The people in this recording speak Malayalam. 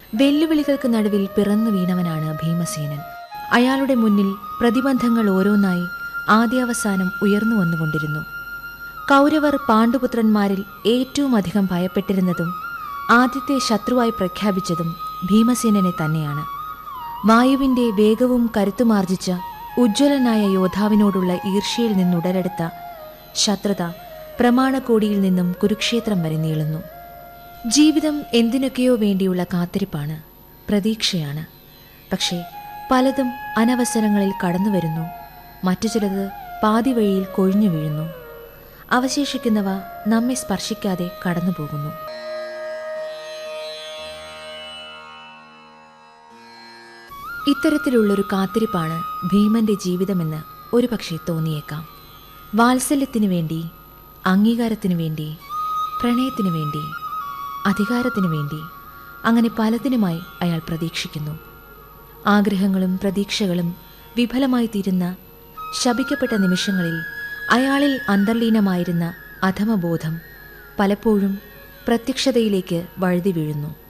വെല്ലുവിളികൾക്ക് നടുവിൽ പിറന്നു വീണവനാണ് ഭീമസേനൻ അയാളുടെ മുന്നിൽ പ്രതിബന്ധങ്ങൾ ഓരോന്നായി ആദ്യാവസാനം ഉയർന്നു വന്നുകൊണ്ടിരുന്നു കൗരവർ പാണ്ഡുപുത്രന്മാരിൽ ഏറ്റവും അധികം ഭയപ്പെട്ടിരുന്നതും ആദ്യത്തെ ശത്രുവായി പ്രഖ്യാപിച്ചതും ഭീമസേനനെ തന്നെയാണ് വായുവിന്റെ വേഗവും കരുത്തുമാർജിച്ച ഉജ്ജ്വലനായ യോദ്ധാവിനോടുള്ള ഈർഷ്യയിൽ നിന്നുടലെടുത്ത ശത്രുത പ്രമാണക്കോടിയിൽ നിന്നും കുരുക്ഷേത്രം വരെ നീളുന്നു ജീവിതം എന്തിനൊക്കെയോ വേണ്ടിയുള്ള കാത്തിരിപ്പാണ് പ്രതീക്ഷയാണ് പക്ഷേ പലതും അനവസരങ്ങളിൽ കടന്നു വരുന്നു മറ്റു ചിലത് പാതി വഴിയിൽ കൊഴിഞ്ഞു വീഴുന്നു അവശേഷിക്കുന്നവ നമ്മെ സ്പർശിക്കാതെ കടന്നുപോകുന്നു ഇത്തരത്തിലുള്ളൊരു കാത്തിരിപ്പാണ് ഭീമന്റെ ജീവിതമെന്ന് ഒരുപക്ഷെ തോന്നിയേക്കാം വാത്സല്യത്തിനു വേണ്ടി അംഗീകാരത്തിനു വേണ്ടി പ്രണയത്തിനു വേണ്ടി അധികാരത്തിനു വേണ്ടി അങ്ങനെ പലതിനുമായി അയാൾ പ്രതീക്ഷിക്കുന്നു ആഗ്രഹങ്ങളും പ്രതീക്ഷകളും വിഫലമായി തീരുന്ന ശപിക്കപ്പെട്ട നിമിഷങ്ങളിൽ അയാളിൽ അന്തർലീനമായിരുന്ന അധമബോധം പലപ്പോഴും പ്രത്യക്ഷതയിലേക്ക് വഴുതി വീഴുന്നു